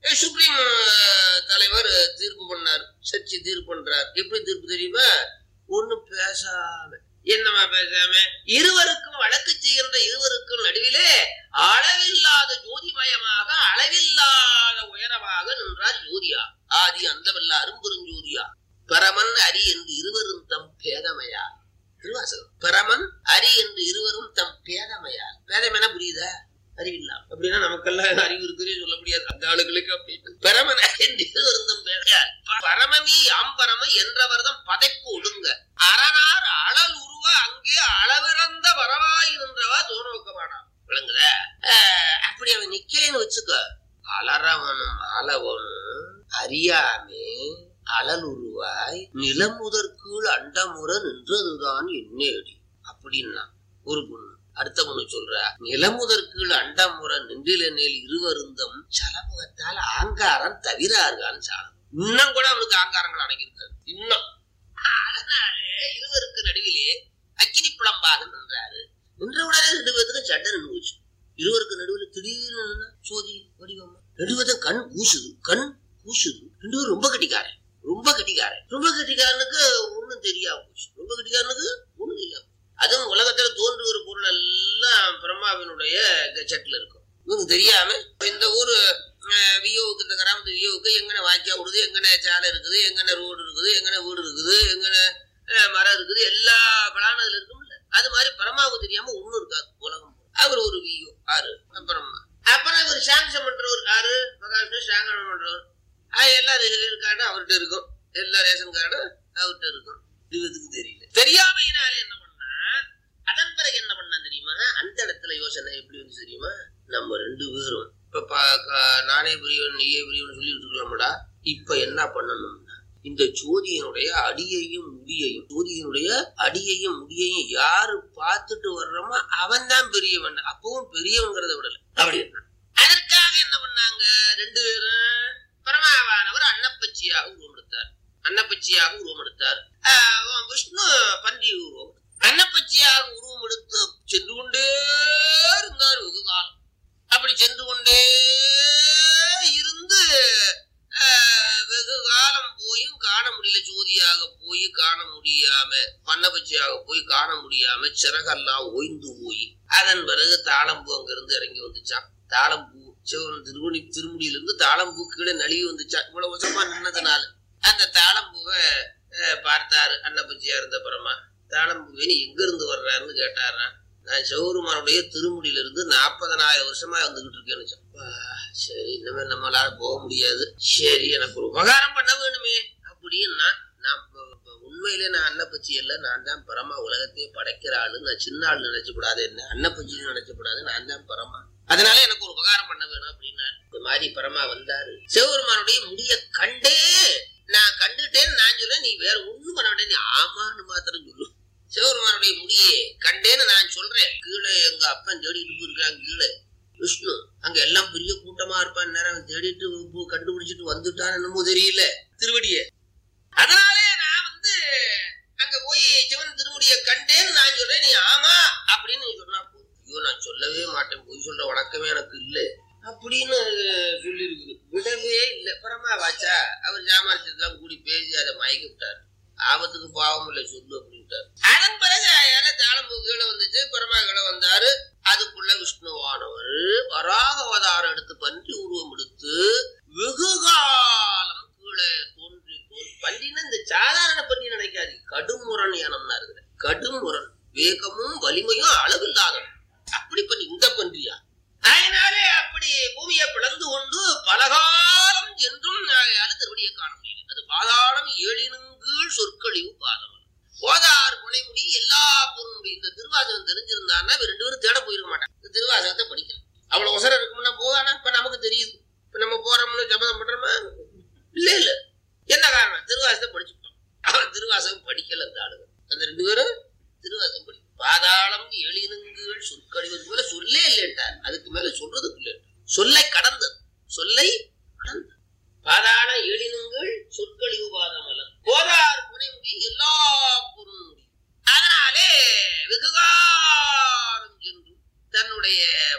Supreme அஹ், தலைவர் தீர்ப்பு பண்ணார் சர்ச்சை தீர்ப்பு பண்றார் எப்படி தீர்ப்பு தெரியுமா ஒண்ணும் பேசாம என்னமா பேசாம இருவருக்கும் வழக்கு செய்கின்ற இருவருக்கும் நடுவிலே அளவில்லாத ஜோதிமயமாக அளவில்லாத உயரமாக நின்றார் ஜோதியா ஆதி அந்தவல்ல அரும்பெருஞ்சோதியா பரமன் அரி என்று இருவரும் தம் பேதமையா திருவாசகம் பரமன் அரி என்று இருவரும் தம் பேதமையா பேதம் என்ன புரியுதா அறிவில்லாம் அப்படின்னா நமக்கெல்லாம் அறிவு இருக்குதே சொல்ல முடியாது அந்த ஆளுகளுக்கு அப்படின்னு பரமன் அரி என்று இருவரும் தம் பேதையார் பரமமி அம்பரம என்றவர்தம் பதைப்பு ஒடுங்க அரணார் அளல் உருவ அங்கே அளவிறந்த வரவாய் நின்றவா தோணோக்கமானா விளங்குத அப்படி அவன் நிக்கலைன்னு வச்சுக்க அலறவனும் அளவனும் அறியாமே அழலுருவாய் நிலமுதற்கீழ் அண்டமுற நின்றதுதான் என்னேடி அப்படின்னா ஒரு பொண்ணு அடுத்த பொண்ணு சொல்ற நிலமுதற்கீழ் அண்டமுற நின்றிலனில் இருவருந்தம் சலமுகத்தால் ஆங்காரம் தவிரார்கான் சாலம் இன்னும் கூட அவனுக்கு ஆங்காரங்கள் அடங்கியிருக்காது இன்னும் அதனாலே இருவருக்கு நடுவிலே அக்கினி புலம்பாக நின்றாரு நின்ற உடனே ரெண்டு பேத்துக்கும் சட்டை நின்று போச்சு இருவருக்கு நடுவில் திடீர்னு நின்னா சோதி வடிவமா ரெண்டு பேரும் கண் கூசுது கண் கூசுது ரெண்டு பேரும் ரொம்ப கட்டிக்காரன் ரொம்ப கட்டிக்காரன் ரொம்ப கட்டிக்காரனுக்கு ஒண்ணும் தெரியாம போச்சு ரொம்ப கட்டிக்காரனுக்கு ஒண்ணும் தெரியாம போச்சு. அதுவும் உலகத்துல தோன்றுகிற பொருள் எல்லாம் பிரம்மாவினுடைய கெச்சட்ல இருக்கும் இவனுக்கு தெரியாம இந்த ஊரு அஹ், வியோவுக்கு இந்த கிராமத்து வியோவுக்கு எங்கன வாக்கியா விடுது எங்கன சாலை இருக்குது எங்கன ரோடு இருக்குது எங்கன வீடு இருக்குது எங்கன அஹ், மரம் இருக்குது எல்லா பிளான் அதுல இருக்கும்ல அது மாதிரி பரமாவுக்கு தெரியாம ஒண்ணும் இருக்காது உலகம் பூரா. அவர் ஒரு வியோ ஆறு அப்புறம் அப்புறம் இவர் சாங்ஷன் பண்றவர் ஆறு மகாவிஷ்ணு சாங்கனம் பண்றவர் ஆஹ் எல்லா ரேஷன் கார்டும் அவர்கிட்ட இருக்கும் எல்லா ரேஷன் கார்டும் அவர்கிட்ட இருக்கும் இதுக்கு தெரியல தெரியாமையினால என்ன பண்ணா அதன் பிறகு என்ன பண்ணா தெரியுமா அந்த இடத்துல யோசனை எப்படி வந்து தெரியுமா நம்ம ரெண்டு பேரும் இப்ப பா- கா- நானே பிரியவன் நீயே பிரியவன் சொல்லிட்டு இருக்கலாம்டா இப்ப என்ன பண்ணணும்னா இந்த ஜோதியினுடைய அடியையும் முடியையும் ஜோதியினுடைய அடியையும் முடியையும் யாரு பார்த்துட்டு வர்றோமோ அவன் தான் பெரியவன் அப்பவும் பெரியவங்கிறத விடல அப்படி இருந்தான். அதற்காக என்ன பண்ணாங்க ரெண்டு பேரும் பரமாவானவர் அன்னப்பச்சியாக உருவம் எடுத்தார் அன்னப்பச்சியாக உருவம் எடுத்தார் ஆஹ் விஷ்ணு பன்றி உருவம் அன்னப்பச்சியாக உருவம் எடுத்து சென்று கொண்டே இருந்தார் வெகு காலம் அப்படி சென்று கொண்டே இருந்து ஆஹ், வெகு காலம் போயும் காண முடியல ஜோதியாக போய் காண முடியாம பண்ணப்பச்சியாக போய் காண முடியாம சிறகெல்லாம் ஓய்ந்து போய் அதன் பிறகு தாளம்பூ அங்கிருந்து இறங்கி வந்துச்சான் தாளம்பூ சிவன் திருவணி திருமுடியிலிருந்து தாளம்பூ கீழே நழுவி வந்துச்சான் இவ்வளவு வருஷமா நின்னதுனால அந்த தாளம்பூவை அஹ், பார்த்தாரு அன்னப்பச்சியா இருந்த பரமா தாளம்பூவை நீ எங்க இருந்து வர்றாருன்னு கேட்டாராம் நான் சிவபெருமானுடைய திருமுடியிலிருந்து நாற்பதனாயிரம் வருஷமா வந்துகிட்டு இருக்கேன்னு சொன்னேன். அப்பா, சரி இனிமே நம்மளால போக முடியாது சரி எனக்கு ஒரு உபகாரம் பண்ண வேணுமே அப்படின்னா நான் இப்ப- இப்ப உண்மையிலே நான் அன்னப்பச்சி இல்ல நான் தான் பரமா உலகத்தையே படைக்கிற ஆளு நான் சின்ன ஆள் நினைச்சு கூடாது என்ன அன்னப்பச்சின்னு நினைச்ச கூடாது நான் தான் பரமா அதனால எனக்கு ஒரு உபகாரம் பண்ண வேணும் அப்படின்னா இந்த மாதிரி பரமா வந்தாரு சிவபெருமானுடைய முடிய கண்டே நான் கண்டுட்டேன்னு நான் சொல்றேன் நீ வேற ஒண்ணும் பண்ண வேண்டாம் நீ ஆமான்னு மாத்திரம் சொல்லு சிவபெருமானுடைய முடியே கண்டேன்னு நான் சொல்றேன் கீழே எங்க அப்பன் தேடிட்டு போயிருக்காங்க கீழே விஷ்ணு அங்க எல்லாம் பெரிய கூட்டமா இருப்பான் நேரம் தேடிட்டு போ- கண்டுபிடிச்சிட்டு வந்துட்டான் என்னமோ தெரியல திருவடிய அதனாலே நான் வந்து அங்க போய் சிவன் திருமுடிய கண்டேன்னு நான் சொல்றேன் நீ ஆமா அப்படின்னு நீ சொன்னா போதும். ஐயோ நான் சொல்லவே மாட்டேன் பொய் சொல்ற வழக்கமே எனக்கு இல்ல அப்படின்னு சொல்லி இருக்குது விடவே இல்லை பரமா வாச்சா அவர் சாமர்த்தியத்தான் கூடி பேசி அதை மயக்கி விட்டார் ஆபத்துக்கு பாவம் இல்லை சொல்லு அப்படின்ட்டார் அதன் பிறகு அயால தாளம்பூ கீழே வந்துச்சு பரமா கீழே வந்தாரு அதுக்குள்ள விஷ்ணுவானவர் வராக அவதாரம் எடுத்து பன்றி உருவம் எடுத்து வெகு காலம் கீழே தோன்றி தோன்றி பன்றின்னா இந்த சாதாரண பன்றி நினைக்காது கடுமுரண் இனம்னா இருக்குது கடுமுரண் வேகமும் வலிமையும் அளவில்லாதவன் அப்படி பண்ணி இந்த பன்றியா அதனாலே அப்படி பூமியை பிளந்து கொண்டு பலகாலம் என்றும் அயால திருவடியை காண முடியல அது பாதாளம் ஏழினுங்கீழ் சொற்கழிவு பாதம் போதார் புனைமுடி எல்லா பொருளுடைய இந்த திருவாசகம் தெரிஞ்சிருந்தான்னா இவன் ரெண்டு பேரும் தேட போயிருக்க மாட்டான் இந்த திருவாசகத்தை படிக்கல அவ்வளவு அவசரம் இருக்கும்னா போவானா இப்ப நமக்கு தெரியுது இப்ப நம்ம போறோம்னு ஜபதம் பண்றோமா இல்ல இல்ல என்ன காரணம் திருவாசகத்தை படிச்சுட்டோம் அவன் திருவாசகம் படிக்கல அந்த ஆளுங்க அந்த ரெண்டு பேரும் திருவாசகம் படி பாதாளம் எழினுங்கீழ் சொற்கழிவதுக்கு மேல சொல்லே இல்லைன்றார் அதுக்கு மேல சொல்றதுக்கு இல்லை சொல்லை கடந்தது சொல்லை கடந்தது பாதாள எழினுங்கள் சொற்கழிவு பாதமலர் போதார் புனைமுடி எல்லா பொருள் அதனாலே வெகுகாலம் சென்று தன்னுடைய